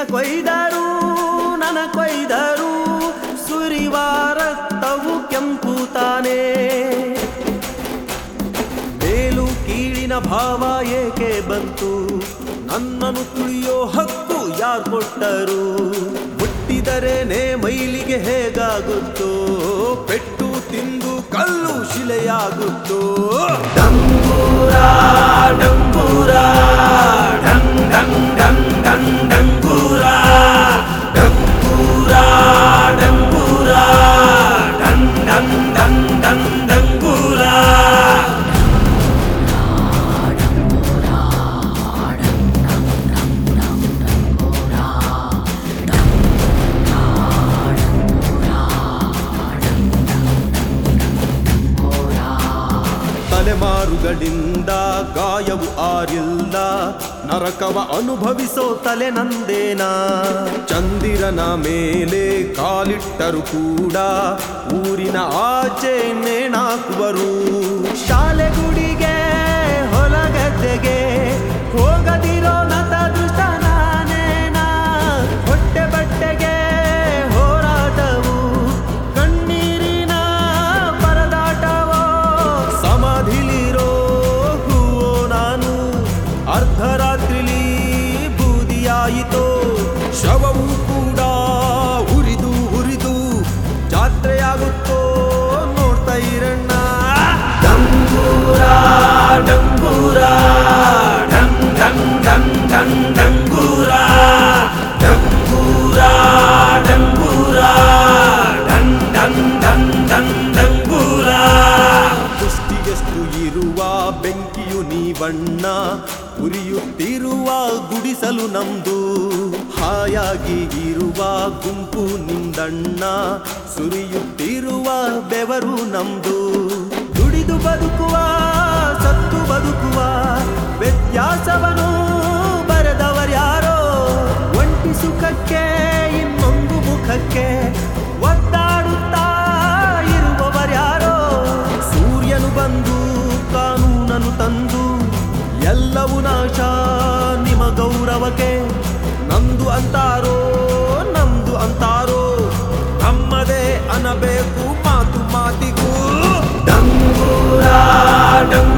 ಕೊಯ್ದರು ನನ ಕೊಯ್ದರು ಸುರಿವ ರಕ್ತವು ಕೆಂಪು ತಾನೇ ಮೇಲು ಕೀಳಿನ ಭಾವ ಏಕೆ ಬಂತು ನನ್ನನ್ನು ತುಳಿಯೋ ಹಕ್ಕು ಯಾರು ಕೊಟ್ಟರು ಮುಟ್ಟಿದರೇನೆ ಮೈಲಿಗೆ ಹೇಗಾಗುತ್ತೋ ಪೆಟ್ಟು ತಿಂದು ಕಲ್ಲು ಶಿಲೆಯಾಗುತ್ತೋ ಡಂಗೂರ ಡಂಗೂರ ಡಂಗ್ ಡಂಗ್ ಡಂಗ್ ಡಂಗ್ ಡಂಗೂರ ಡಂಗೂರ ಡಂಗೂರ ಡಂಗ್ ಡಂಗ್ ಡಂಗ್ ಡಂಗ್ ಡಂಗೂರ ತಲೆಮಾರುಗಳಿಂದ ಗಾಯವು ಆರಿಲ್ಲ ನರಕವ ಅನುಭವಿಸೋ ತಲೆ ನಂದೇನಾ ಚಂದಿರನ ಮೇಲೆ ಕಾಲಿಟ್ಟರು ಕೂಡ ಊರಿನ ಆಚೆ ನೇಣಾಕುವರು ಶಾಲೆಗುಡಿಗೆ ಹೊಲಗದ್ದೆಗೆ ಹೋಗದಿರೋ ನತ ದೃಷ್ಟ ನಾನೇನಾ ಹೊಟ್ಟೆ ಬಟ್ಟೆಗೆ ಹೋರಾಟವು ಕಣ್ಣೀರಿನ ಪರದಾಟವೋ ಸಮಾಧಿಲಿರೋ ಹೂವೋ ನಾನು ಅರ್ಧರಾತ್ರಿಲಿ ಬೂದಿಯಾಯಿತೋ ಶವವು ಕೂಡ ಉರಿದು ಉರಿದು ಜಾತ್ರೆಯಾಗುತ್ತೋ ನೋಡ್ತಾ ಇರಣ್ಣ ಡಂಗೂರ ಡಂಗೂರ ಡಂಗ್ ಡಂಗ್ ಡಂಗ್ ಡಂಗ್ ಡಂಗೂರ ಡಂಗೂರ ಡಂಗೂರ ಡಂಗ್ ಡಂಗ್ ಡಂಗ್ ಡಂಗ್ ಡಂಗೂರ ಕುಷ್ಟಿಗೆಷ್ಟು ಇರುವ ಬೆಂಕಿಯು ನೀವಣ್ಣ ಉರಿಯುತ್ತಿರುವ ಗುಡಿಸಲು ನಮ್ದು ಹಾಯಾಗಿ ಇರುವ ಗುಂಪು ನಿಂದಣ್ಣ ಸುರಿಯುತ್ತಿರುವ ಬೆವರು ನಮ್ದು ದುಡಿದು ಬದುಕುವ ಸತ್ತು ಬದುಕುವ ವ್ಯತ್ಯಾಸವನು ಬರೆದವರ್ಯಾರೋ ಒಂಟಿ ಸುಖಕ್ಕೆ ಇನ್ನೊಂದು ಮುಖಕ್ಕೆ ಒದ್ದಾಡುತ್ತಾ ಇರುವವರ್ಯಾರೋ ಸೂರ್ಯನು ಬಂದು ಕಾನೂನನು ತಂದು ಎಲ್ಲವೂ ನಾಶ ನಿಮ ಗೌರವಕ್ಕೆ ನಮ್ದು ಅಂತಾರೋ ನಮ್ದು ಅಂತಾರೋ ನಮ್ಮದೇ ಅನ್ನಬೇಕು ಮಾತು ಮಾತಿಗೂ ಡಂಗೂರ ಡಂಗೂರ